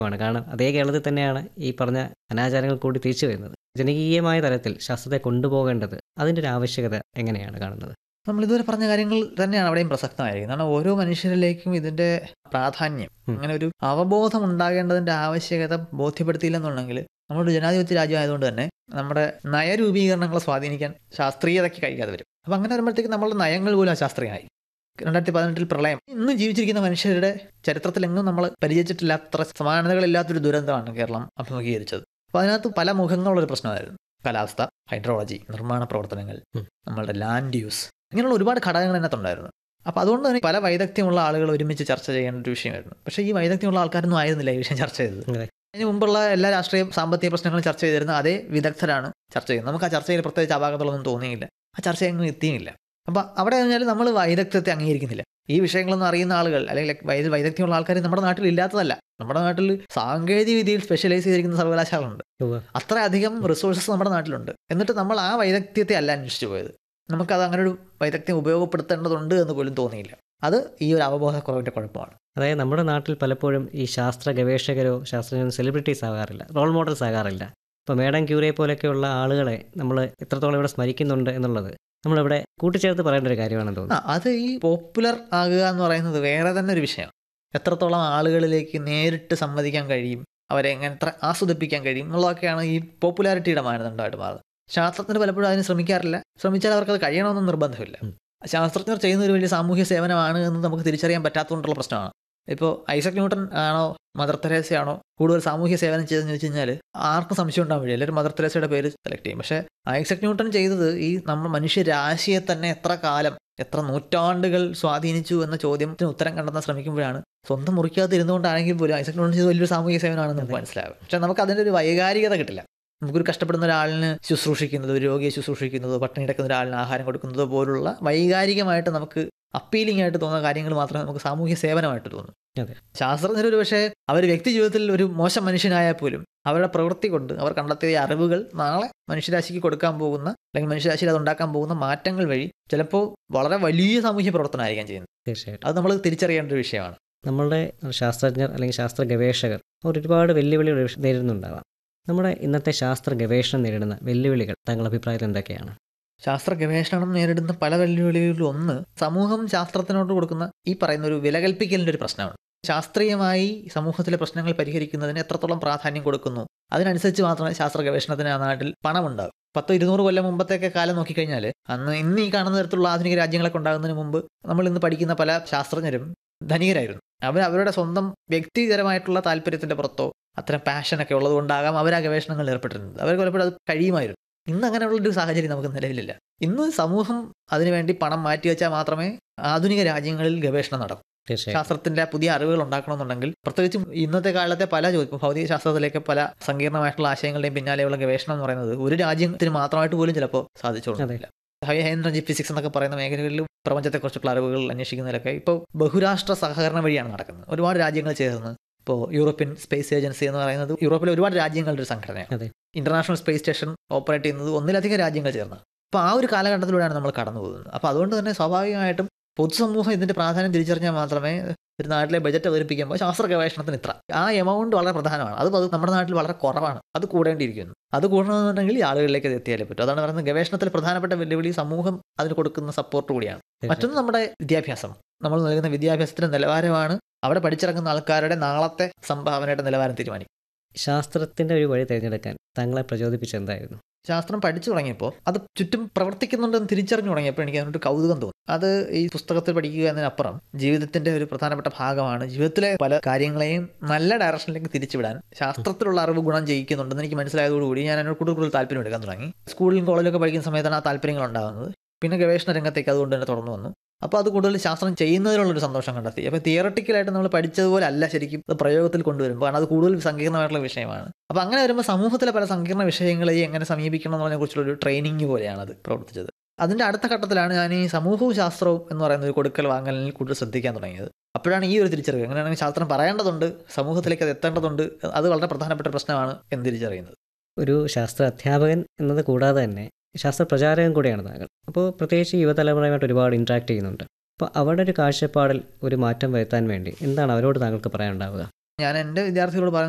ആണ് കാരണം അതേ കേരളത്തിൽ തന്നെയാണ് ഈ പറഞ്ഞ അനാചാരങ്ങൾ കൂടി തിരിച്ചു വരുന്നത് ജനകീയമായ തലത്തിൽ ശാസ്ത്രത്തെ കൊണ്ടുപോകേണ്ടത് അതിൻ്റെ ഒരു ആവശ്യകത എങ്ങനെയാണ് കാണുന്നത് നമ്മൾ ഇതുവരെ പറഞ്ഞ കാര്യങ്ങൾ തന്നെയാണ് അവിടെയും പ്രസക്തമായിരിക്കുന്നത് കാരണം ഓരോ മനുഷ്യരിലേക്കും ഇതിന്റെ പ്രാധാന്യം ഉം. അങ്ങനെ ഒരു അവബോധം ഉണ്ടാകേണ്ടതിന്റെ ആവശ്യകത ബോധ്യപ്പെടുത്തിയില്ലെന്നുണ്ടെങ്കിൽ നമ്മളൊരു ജനാധിപത്യ രാജ്യം ആയതുകൊണ്ട് തന്നെ നമ്മുടെ നയരൂപീകരണങ്ങളെ സ്വാധീനിക്കാൻ ശാസ്ത്രീയതയ്ക്ക് കഴിയാതെ വരും അപ്പം അങ്ങനെ വരുമ്പോഴത്തേക്ക് നമ്മളുടെ നയങ്ങൾ പോലും അശാസ്ത്രീയമായി രണ്ടായിരത്തി പതിനെട്ടിൽ പ്രളയം ഇന്ന് ജീവിച്ചിരിക്കുന്ന മനുഷ്യരുടെ ചരിത്രത്തിലെങ്ങും നമ്മൾ പരിചയിച്ചിട്ടില്ലാത്ത സമാനതകളില്ലാത്തൊരു ദുരന്തമാണ് കേരളം അഭിമുഖീകരിച്ചത് അപ്പോൾ അതിനകത്ത് പല മുഖങ്ങളുള്ളൊരു പ്രശ്നമായിരുന്നു കാലാവസ്ഥ ഹൈഡ്രോളജി നിർമ്മാണ പ്രവർത്തനങ്ങൾ ഉം. നമ്മളുടെ ലാൻഡ് യൂസ് ഇങ്ങനെയുള്ള ഒരുപാട് ഘടകങ്ങൾ അതിനകത്തുണ്ടായിരുന്നു അപ്പോൾ അതുകൊണ്ട് തന്നെ പല വൈദഗ്ധ്യമുള്ള ആളുകൾ ഒരുമിച്ച് ചർച്ച ചെയ്യേണ്ട ഒരു വിഷയമായിരുന്നു പക്ഷേ ഈ വൈദഗ്ധ്യമുള്ള ആൾക്കാരൊന്നും ആയിരുന്നില്ല ഈ വിഷയം ചർച്ച ചെയ്തത് അതെ. അതിന് മുമ്പുള്ള എല്ലാ രാഷ്ട്രീയ സാമ്പത്തിക പ്രശ്നങ്ങളും ചർച്ച ചെയ്തിരുന്ന അതേ വിദഗ്ധരാണ് ചർച്ച ചെയ്യുന്നത് നമുക്ക് ആ ചർച്ചയിൽ പ്രത്യേകിച്ച് അപാകതകളൊന്നും തോന്നിയില്ല ആ ചർച്ച എങ്ങും എത്തിയില്ല അപ്പം അവിടെ കഴിഞ്ഞാൽ നമ്മൾ വൈദഗ്ധ്യത്തെ അംഗീകരിക്കുന്നില്ല ഈ വിഷയങ്ങളൊന്നും അറിയുന്ന ആളുകൾ അല്ലെങ്കിൽ വൈദ വൈദഗ്ധ്യമുള്ള ആൾക്കാർ നമ്മുടെ നാട്ടിൽ ഇല്ലാത്തതല്ല നമ്മുടെ നാട്ടിൽ സാങ്കേതിക വിദ്യയിൽ സ്പെഷ്യലൈസ് ചെയ്തിരിക്കുന്ന സർവകലാശാലകളുണ്ട് ഉവ്വ്. അത്രയധികം റിസോഴ്സസ് നമ്മുടെ നാട്ടിലുണ്ട് എന്നിട്ട് നമ്മൾ ആ വൈദഗ്ധ്യത്തെ അല്ല അന്വേഷിച്ചു പോയത് നമുക്കത് അങ്ങനെ ഒരു വൈദഗ്ധ്യം ഉപയോഗപ്പെടുത്തേണ്ടതുണ്ട് എന്ന് പോലും തോന്നിയില്ല അത് ഈ ഒരു അവബോധക്കുറവിൻ്റെ കുഴപ്പമാണ് അതായത് നമ്മുടെ നാട്ടിൽ പലപ്പോഴും ഈ ശാസ്ത്ര ഗവേഷകരോ ശാസ്ത്രജ്ഞരോ സെലിബ്രിറ്റീസ് ആകാറില്ല റോൾ മോഡൽസ് ആകാറില്ല ഇപ്പോൾ മേഡം ക്യൂറിയെ പോലെയൊക്കെയുള്ള ആളുകളെ നമ്മൾ എത്രത്തോളം ഇവിടെ സ്മരിക്കുന്നുണ്ട് എന്നുള്ളത് നമ്മളിവിടെ കൂട്ടിച്ചേർത്ത് പറയേണ്ട ഒരു കാര്യമാണെന്ന് ആ തോന്നുന്നു അത് ഈ പോപ്പുലർ ആകുക എന്ന് പറയുന്നത് വേറെ തന്നെ ഒരു വിഷയമാണ് എത്രത്തോളം ആളുകളിലേക്ക് നേരിട്ട് സംവദിക്കാൻ കഴിയും അവരെ എങ്ങനെ എത്ര ആസ്വദിപ്പിക്കാൻ കഴിയും എന്നുള്ളതൊക്കെയാണ് ഈ പോപ്പുലാരിറ്റിയുടെ മാനദണ്ഡമായിട്ട് മാറുന്നത് ശാസ്ത്രത്തിന് പലപ്പോഴും അതിന് ശ്രമിക്കാറില്ല ശ്രമിച്ചാൽ അവർക്കത് കഴിയണമെന്നും നിർബന്ധമില്ല ഉം. ശാസ്ത്രജ്ഞർ ചെയ്യുന്ന ഒരു വലിയ സാമൂഹ്യ സേവനമാണ് എന്ന് നമുക്ക് തിരിച്ചറിയാൻ പറ്റാത്തതുകൊണ്ടുള്ള പ്രശ്നമാണ് ഇപ്പോൾ ഐസക് ന്യൂട്ടൺ ആണോ മദർ തെരേസയാണോ കൂടുതൽ സാമൂഹ്യ സേവനം ചെയ്തതെന്ന് ചോദിച്ചു കഴിഞ്ഞാൽ ആർക്കും സംശയം ഉണ്ടാവും വഴി എല്ലാവരും മദർ തെരേസയുടെ പേര് സെലക്ട് ചെയ്യും പക്ഷേ ഐസക് ന്യൂട്ടൺ ചെയ്തത് ഈ നമ്മൾ മനുഷ്യരാശിയെ തന്നെ എത്ര കാലം എത്ര നൂറ്റാണ്ടുകൾ സ്വാധീനിച്ചു എന്ന ചോദ്യത്തിന് ഉത്തരം കണ്ടെത്താൻ ശ്രമിക്കുമ്പോഴാണ് സ്വന്തം മുറിക്കകത്ത് ഇരുന്നുകൊണ്ടാണെങ്കിൽ പോലും ഐസക് ന്യൂട്ടൺ ചെയ്ത വലിയൊരു സാമൂഹിക സേവനമാണെന്ന് നമുക്ക് മനസ്സിലാവും പക്ഷെ നമുക്ക് അതിൻ്റെ ഒരു വൈകാരികത കിട്ടില്ല നമുക്കൊരു കഷ്ടപ്പെടുന്ന ഒരാളിന് ശുശ്രൂഷിക്കുന്നതോ ഒരു രോഗിയെ ശുശ്രൂഷിക്കുന്നതോ പട്ടിണി കിടക്കുന്ന ഒരാളിന് ആഹാരം കൊടുക്കുന്നതോ പോലുള്ള വൈകാരികമായിട്ട് നമുക്ക് അപ്പീലിംഗ് ആയിട്ട് തോന്നുന്ന കാര്യങ്ങൾ മാത്രമേ നമുക്ക് സാമൂഹ്യ സേവനമായിട്ട് തോന്നും അതെ. ശാസ്ത്രജ്ഞർ ഒരു പക്ഷേ അവർ വ്യക്തി ജീവിതത്തിൽ ഒരു മോശം മനുഷ്യനായാൽ പോലും അവരുടെ പ്രവൃത്തി കൊണ്ട് അവർ കണ്ടെത്തിയ ഈ അറിവുകൾ നാളെ മനുഷ്യരാശിക്ക് കൊടുക്കാൻ പോകുന്ന അല്ലെങ്കിൽ മനുഷ്യരാശിയിൽ അത് ഉണ്ടാക്കാൻ പോകുന്ന മാറ്റങ്ങൾ വഴി ചിലപ്പോൾ വളരെ വലിയ സാമൂഹ്യ പ്രവർത്തനമായിരിക്കാം ചെയ്യുന്നത് തീർച്ചയായിട്ടും അത് നമ്മൾ തിരിച്ചറിയേണ്ട ഒരു വിഷയമാണ് നമ്മളുടെ ശാസ്ത്രജ്ഞർ അല്ലെങ്കിൽ ശാസ്ത്ര ഗവേഷകർ അവർ ഒരുപാട് വെല്ലുവിളികൾ നേരിടുന്നുണ്ടാവാം നമ്മുടെ ഇന്നത്തെ ശാസ്ത്ര ഗവേഷണം നേരിടുന്ന വെല്ലുവിളികൾ താങ്കളുടെ അഭിപ്രായത്തിൽ എന്തൊക്കെയാണ് ശാസ്ത്ര ഗവേഷണം നേരിടുന്ന പല വെല്ലുവിളികളിലും ഒന്ന് സമൂഹം ശാസ്ത്രത്തിനോട് കൊടുക്കുന്ന ഈ പറയുന്ന ഒരു വില കൽപ്പിക്കലിൻ്റെ ഒരു പ്രശ്നമാണ് ശാസ്ത്രീയമായി സമൂഹത്തിലെ പ്രശ്നങ്ങൾ പരിഹരിക്കുന്നതിന് എത്രത്തോളം പ്രാധാന്യം കൊടുക്കുന്നു അതിനനുസരിച്ച് മാത്രമേ ശാസ്ത്ര ഗവേഷണത്തിന് ആ നാട്ടിൽ പണമുണ്ടാകും പത്തോ ഇരുന്നൂറ് കൊല്ലം മുമ്പത്തെയൊക്കെ കാലം നോക്കിക്കഴിഞ്ഞാൽ അന്ന് ഇന്ന് ഈ കാണുന്ന തരത്തിലുള്ള ആധുനിക രാജ്യങ്ങളൊക്കെ ഉണ്ടാകുന്നതിന് മുമ്പ് നമ്മൾ ഇന്ന് പഠിക്കുന്ന പല ശാസ്ത്രജ്ഞരും ധനികരായിരുന്നു അവർ അവരുടെ സ്വന്തം വ്യക്തിപരമായിട്ടുള്ള താല്പര്യത്തിന്റെ പുറത്തോ അത്തരം പാഷനൊക്കെ ഉള്ളതുകൊണ്ടാകാം അവർ ആ ഗവേഷണങ്ങളിൽ ഏർപ്പെട്ടിരുന്നത് അവർക്ക് പലപ്പോഴും അത് കഴിയുമായിരുന്നു ഇന്ന് അങ്ങനെയുള്ളൊരു സാഹചര്യം നമുക്ക് നിലവിലില്ല ഇന്ന് സമൂഹം അതിനുവേണ്ടി പണം മാറ്റി വെച്ചാൽ മാത്രമേ ആധുനിക രാജ്യങ്ങളിൽ ഗവേഷണം നടക്കൂ തീർച്ചയായും ശാസ്ത്രത്തിന്റെ പുതിയ അറിവുകൾ ഉണ്ടാക്കണമെന്നുണ്ടെങ്കിൽ പ്രത്യേകിച്ചും ഇന്നത്തെ കാലത്തെ പല ജോ- ഭൗതിക ശാസ്ത്രത്തിലേക്ക് പല സങ്കീർണമായിട്ടുള്ള ആശയങ്ങളുടെയും പിന്നാലെയുള്ള ഗവേഷണം എന്ന് പറയുന്നത് ഒരു രാജ്യത്തിന് മാത്രമായിട്ട് പോലും ചിലപ്പോൾ സാധിച്ചോളുന്നില്ല ഹൈ എനർജി ഫിസിക്സ് എന്നൊക്കെ പറയുന്ന മേഖലകളിലും പ്രപഞ്ചത്തെക്കുറിച്ചുള്ള അറിവുകൾ അന്വേഷിക്കുന്നതിലൊക്കെ ഇപ്പോൾ ബഹുരാഷ്ട്ര സഹകരണം വഴിയാണ് നടക്കുന്നത് ഒരുപാട് രാജ്യങ്ങൾ ചേർന്ന് ഇപ്പോൾ യൂറോപ്യൻ സ്പേസ് ഏജൻസി എന്ന് പറയുന്നത് യൂറോപ്പിലെ ഒരുപാട് രാജ്യങ്ങളുടെ ഒരു സംഘടനയാണ് അതെ. ഇന്റർനാഷണൽ സ്പേസ് സ്റ്റേഷൻ ഓപ്പറേറ്റ് ചെയ്യുന്നത് ഒന്നിലധികം രാജ്യങ്ങൾ ചേർന്നാണ് അപ്പോൾ ആ ഒരു കാലഘട്ടത്തിലൂടെയാണ് നമ്മൾ കടന്നു പോകുന്നത് അപ്പോൾ അതുകൊണ്ട് തന്നെ സ്വാഭാവികമായിട്ടും പൊതുസമൂഹം ഇതിന്റെ പ്രാധാന്യം തിരിച്ചറിഞ്ഞാൽ മാത്രമേ ഒരു നാട്ടിലെ ബജറ്റ് അവതരിപ്പിക്കുമ്പോൾ ശാസ്ത്ര ഗവേഷണത്തിന് ഇത്ര ആ എമൗണ്ട് വളരെ പ്രധാനമാണ് അത് അത് നമ്മുടെ നാട്ടിൽ വളരെ കുറവാണ് അത് കൂടേണ്ടിയിരിക്കുന്നു അത് കൂടണമെന്നുണ്ടെങ്കിൽ ഈ ആളുകളിലേക്ക് അത് എത്തിയാലേ പറ്റും അതാണ് പറയുന്നത് ഗവേഷണത്തിൽ പ്രധാനപ്പെട്ട വെല്ലുവിളി സമൂഹം അതിന് കൊടുക്കുന്ന സപ്പോർട്ട് കൂടിയാണ് മറ്റൊന്ന് നമ്മുടെ വിദ്യാഭ്യാസം നമ്മൾ നൽകുന്ന വിദ്യാഭ്യാസത്തിന്റെ നിലവാരമാണ് അവിടെ പഠിച്ചിറങ്ങുന്ന ആൾക്കാരുടെ നാളത്തെ സംഭാവനയുടെ നിലവാരം തീരുമാനിക്കും ശാസ്ത്രത്തിന്റെ ഒരു വഴി തിരഞ്ഞെടുക്കാൻ താങ്കളെ പ്രചോദിപ്പിച്ച എന്തായിരുന്നു ശാസ്ത്രം പഠിച്ചു തുടങ്ങിയപ്പോൾ അത് ചുറ്റും പ്രവർത്തിക്കുന്നുണ്ടെന്ന് തിരിച്ചറിഞ്ഞു തുടങ്ങിയപ്പോൾ എനിക്ക് അതിനൊരു കൗതുകം തോന്നി അത് ഈ പുസ്തകത്തിൽ പഠിക്കുക എന്നതിനപ്പുറം ജീവിതത്തിന്റെ ഒരു പ്രധാനപ്പെട്ട ഭാഗമാണ് ജീവിതത്തിലെ പല കാര്യങ്ങളെയും നല്ല ഡയറക്ഷനിലേക്ക് തിരിച്ചുവിടാൻ ശാസ്ത്രത്തിലുള്ള അറിവ് ഗുണം ചെയ്യിക്കുന്നുണ്ടെന്ന് എനിക്ക് മനസ്സിലായതോടുകൂടി ഞാൻ അതിനോട് കൂടുതൽ കൂടുതൽ താല്പര്യം എടുക്കാൻ തുടങ്ങി സ്കൂളിലും കോളേജിലൊക്കെ പഠിക്കുന്ന സമയത്താണ് ആ താല്പര്യങ്ങൾ ഉണ്ടാകുന്നത് പിന്നെ ഗവേഷണ രംഗത്തേക്ക് അതുകൊണ്ട് തന്നെ തുറന്നു വന്നു അപ്പോൾ അത് കൂടുതൽ ശാസ്ത്രം ചെയ്യുന്നതിനുള്ളൊരു സന്തോഷം കണ്ടെത്തി അപ്പോൾ തിയറട്ടിക്കലായിട്ട് നമ്മൾ പഠിച്ചതുപോലെ അല്ല ശരിക്കും അത് പ്രയോഗത്തിൽ കൊണ്ടുവരുമ്പോൾ കാരണം അത് കൂടുതൽ സങ്കീർണമായിട്ടുള്ള വിഷയമാണ് അപ്പോൾ അങ്ങനെ വരുമ്പോൾ സമൂഹത്തിലെ പല സങ്കീർണ വിഷയങ്ങളെയും എങ്ങനെ സമീപിക്കണം എന്നതിനെ കുറിച്ചുള്ള ഒരു ട്രെയിനിങ് പോലെയാണ് അത് പ്രവർത്തിച്ചത് അതിൻ്റെ അടുത്ത ഘട്ടത്തിലാണ് ഞാൻ ഈ സമൂഹവും ശാസ്ത്രവും എന്ന് പറയുന്ന ഒരു കൊടുക്കൽ വാങ്ങലിൽ കൂടുതൽ ശ്രദ്ധിക്കാൻ തുടങ്ങിയത് അപ്പോഴാണ് ഈ ഒരു തിരിച്ചറിവ് എങ്ങനെയാണെങ്കിൽ ശാസ്ത്രം പറയേണ്ടതുണ്ട് സമൂഹത്തിലേക്ക് അത് എത്തേണ്ടതുണ്ട് അത് വളരെ പ്രധാനപ്പെട്ട പ്രശ്നമാണ് എന്ന് തിരിച്ചറിയുന്നത് ഒരു ശാസ്ത്ര അധ്യാപകൻ എന്നത് കൂടാതെ തന്നെ ശാസ്ത്ര പ്രചാരകൻ കൂടിയാണ് താങ്കൾ അപ്പോൾ പ്രത്യേകിച്ച് യുവതലമുറയുമായിട്ട് ഒരുപാട് ഇൻട്രാക്ട് ചെയ്യുന്നുണ്ട് അപ്പോൾ അവരുടെ ഒരു കാഴ്ചപ്പാടിൽ ഒരു മാറ്റം വരുത്താൻ വേണ്ടി എന്താണ് അവരോട് താങ്കൾക്ക് പറയാനുണ്ടാവുക ഞാൻ എൻ്റെ വിദ്യാർത്ഥികളോട് പറയുന്നത്